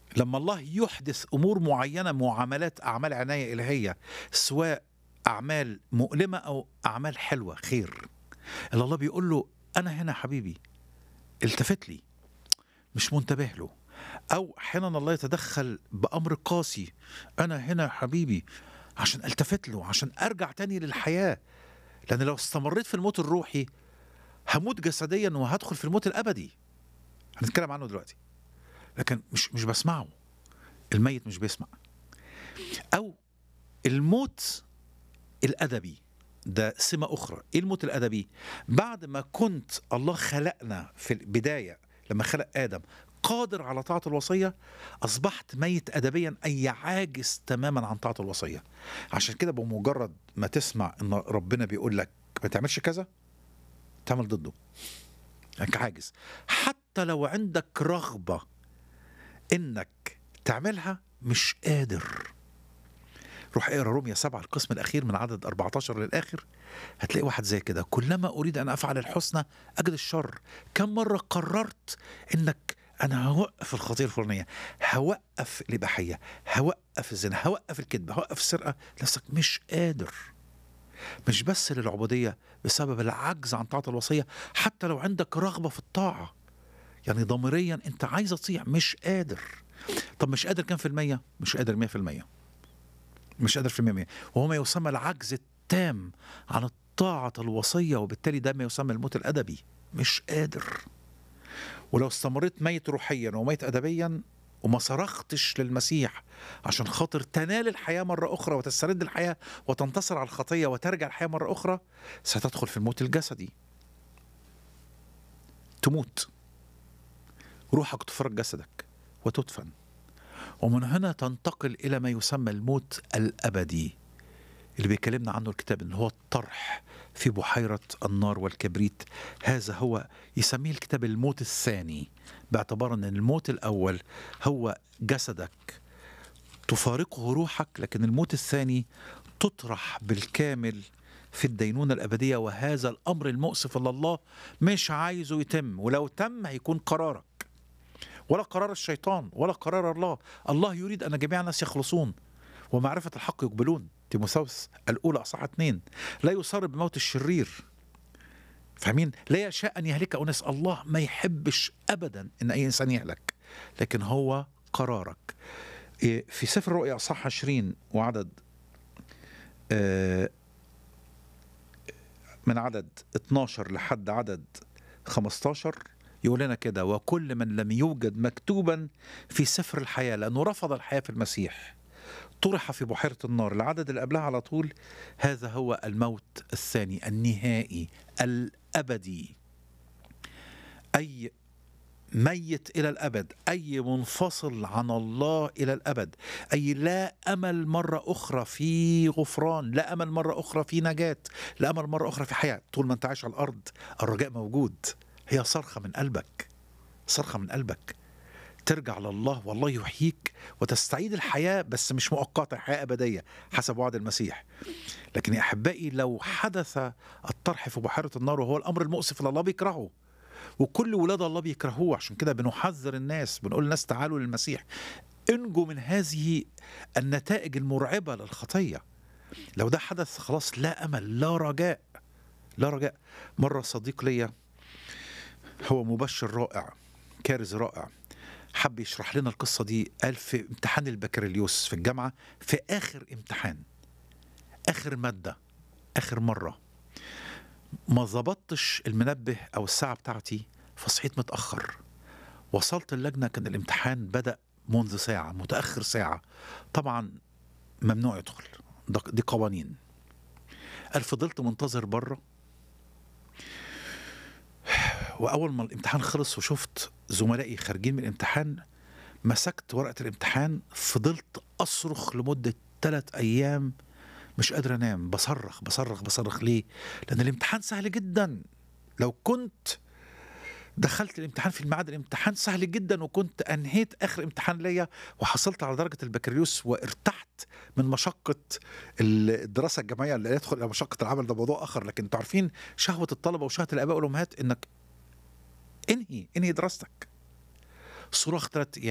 لما الله يحدث امور معينه معاملات اعمال عنايه الهيه سواء اعمال مؤلمه او اعمال حلوه خير اللي الله بيقول له انا هنا حبيبي التفت لي مش منتبه له او احيانا الله يتدخل بامر قاسي انا هنا حبيبي عشان التفت له عشان ارجع تاني للحياه لان لو استمريت في الموت الروحي هموت جسديا وهدخل في الموت الابدي هنتكلم عنه دلوقتي لكن مش مش بسمعه الميت مش بيسمع او الموت الادبي ده سمة أخرى إيه الموت الأدبي بعد ما كنت الله خلقنا في البداية لما خلق آدم قادر على طاعة الوصية أصبحت ميت أدبيا أي عاجز تماما عن طاعة الوصية عشان كده بمجرد ما تسمع أن ربنا بيقول لك ما تعملش كذا تعمل ضده انك عاجز حتى لو عندك رغبة انك تعملها مش قادر روح اقرا روميا سبعة القسم الاخير من عدد 14 للاخر هتلاقي واحد زي كده كلما اريد ان افعل الحسنى اجد الشر كم مره قررت انك انا هوقف الخطيئه الفلانيه هوقف الاباحيه هوقف الزنا هوقف الكذب هوقف السرقه نفسك مش قادر مش بس للعبوديه بسبب العجز عن طاعه الوصيه حتى لو عندك رغبه في الطاعه يعني ضميريا انت عايز تطيع مش قادر طب مش قادر كام في المية؟ مش قادر مية في المية مش قادر في المية وهو ما يسمى العجز التام عن الطاعة الوصية وبالتالي ده ما يسمى الموت الأدبي مش قادر ولو استمريت ميت روحيا وميت أدبيا وما صرختش للمسيح عشان خاطر تنال الحياة مرة أخرى وتسترد الحياة وتنتصر على الخطية وترجع الحياة مرة أخرى ستدخل في الموت الجسدي تموت روحك تفرج جسدك وتدفن ومن هنا تنتقل إلى ما يسمى الموت الأبدي اللي بيكلمنا عنه الكتاب إن هو الطرح في بحيرة النار والكبريت هذا هو يسميه الكتاب الموت الثاني باعتبار أن الموت الأول هو جسدك تفارقه روحك لكن الموت الثاني تطرح بالكامل في الدينونة الأبدية وهذا الأمر المؤسف اللي الله مش عايزه يتم ولو تم هيكون قرارك ولا قرار الشيطان ولا قرار الله الله يريد أن جميع الناس يخلصون ومعرفة الحق يقبلون تيموثاوس الأولى أصحاح اتنين لا يصار بموت الشرير فاهمين لا يشاء أن يهلك أناس الله ما يحبش أبدا أن أي إنسان يهلك لكن هو قرارك في سفر الرؤيا أصحاح 20 وعدد من عدد 12 لحد عدد 15 يقول لنا كده وكل من لم يوجد مكتوبا في سفر الحياة لأنه رفض الحياة في المسيح طرح في بحيرة النار العدد اللي قبلها على طول هذا هو الموت الثاني النهائي الأبدي أي ميت إلى الأبد أي منفصل عن الله إلى الأبد أي لا أمل مرة أخرى في غفران لا أمل مرة أخرى في نجاة لا أمل مرة أخرى في حياة طول ما أنت عايش على الأرض الرجاء موجود هي صرخة من قلبك صرخة من قلبك ترجع لله والله يحييك وتستعيد الحياة بس مش مؤقتة حياة أبدية حسب وعد المسيح لكن يا أحبائي لو حدث الطرح في بحيرة النار وهو الأمر المؤسف اللي الله بيكرهه وكل ولاد الله بيكرهوه عشان كده بنحذر الناس بنقول للناس تعالوا للمسيح انجوا من هذه النتائج المرعبة للخطية لو ده حدث خلاص لا أمل لا رجاء لا رجاء مرة صديق ليا هو مبشر رائع كارز رائع حب يشرح لنا القصة دي قال في امتحان البكالوريوس في الجامعة في آخر امتحان آخر مادة آخر مرة ما ظبطتش المنبه أو الساعة بتاعتي فصحيت متأخر وصلت اللجنة كان الامتحان بدأ منذ ساعة متأخر ساعة طبعا ممنوع يدخل دي قوانين قال فضلت منتظر بره واول ما الامتحان خلص وشفت زملائي خارجين من الامتحان مسكت ورقه الامتحان فضلت اصرخ لمده ثلاث ايام مش قادر انام بصرخ بصرخ بصرخ ليه لان الامتحان سهل جدا لو كنت دخلت الامتحان في الميعاد الامتحان سهل جدا وكنت انهيت اخر امتحان ليا وحصلت على درجه البكالوريوس وارتحت من مشقه الدراسه الجامعيه اللي يدخل الى مشقه العمل ده موضوع اخر لكن انتوا عارفين شهوه الطلبه وشهوه الاباء والامهات انك انهي انهي دراستك صراخ ثلاث ايام